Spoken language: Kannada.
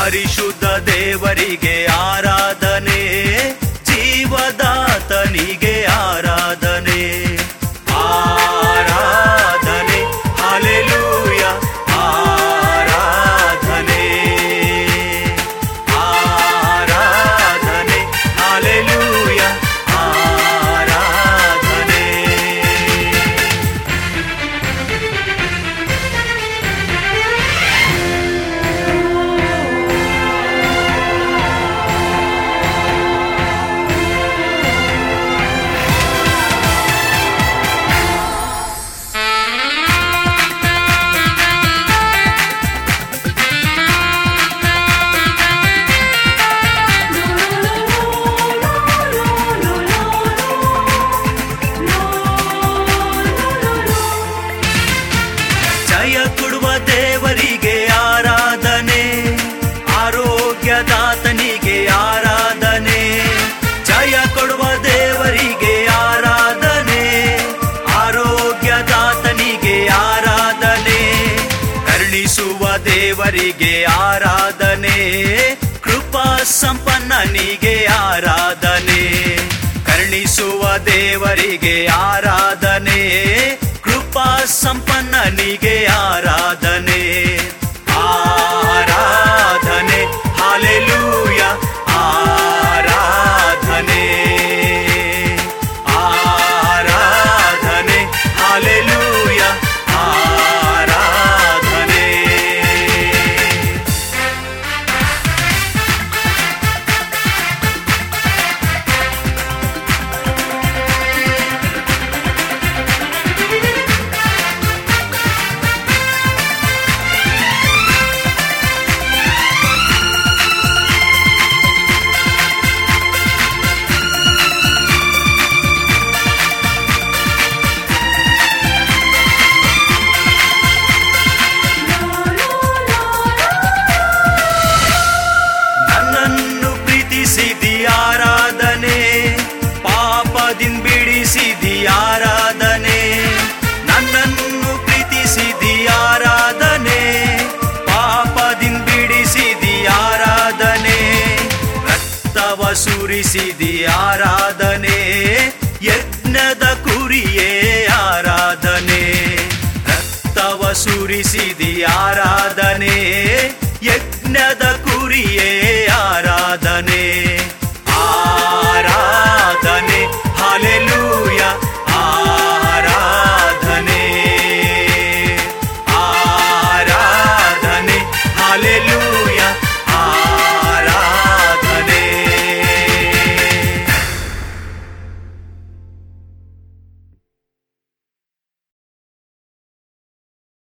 ಪರಿಶುದ್ಧ ದೇವರಿಗೆ ಆರಾಧನೆ ಜೀವದಾತನಿಗೆ ಆರಾಧನೆ ಆರಾಧನೆ ಹಾಲೆಲೂಯ ಆರಾಧನೆ ಆರಾಧನೆ ಹಾಲೆಲೂಯ ಆರಾಧನೆ ಜಯ ಕೊಡುವ ದೇವರಿಗೆ ಆರಾಧನೆ ಆರೋಗ್ಯದಾತನಿಗೆ ಆರಾಧನೆ ಜಯ ಕೊಡುವ ದೇವರಿಗೆ ಆರಾಧನೆ ಆರೋಗ್ಯದಾತನಿಗೆ ಆರಾಧನೆ ಕರುಣಿಸುವ ದೇವರಿಗೆ ಆರಾಧನೆ ಕೃಪಾ ಸಂಪನ್ನನಿಗೆ ಆರಾಧನೆ ಕರುಣಿಸುವ ದೇವರಿಗೆ ಆರಾಧನೆ ಕೃಪಾ ಸಂಪನ್ನನಿಗೆ ಆರಾಧನೆ ಆರಾಧನೆ ಹಾಲೆಲೂಯ ಆರಾಧನೆ ಆರಾಧನೆ ಹಾಲೆಲೂಯ ಆರಾಧನೆ ನನ್ನನ್ನು ಪ್ರೀತಿಸಿದಿ ಆರಾಧನೆ ಪಾಪದಿಂದ ಬಿಡಿಸಿದಿ ಆರಾಧನೆ ನನ್ನನ್ನು ಪ್ರೀತಿಸಿದಿ ಆರಾಧನೆ ಪಾಪದಿಂದ ಬಿಡಿಸಿದಿ ಆರಾಧನೆ ರಕ್ತವ ಸುರಿಸಿದಿ ಆರಾಧನೆ ಯಜ್ಞದ ಕುರಿಯೇ ಆರಾಧನೆ ರಕ್ತವ ಸುರಿಸಿದಿ ಆರಾಧನೆ ಯಜ್ಞದ ಕುರಿಯೇ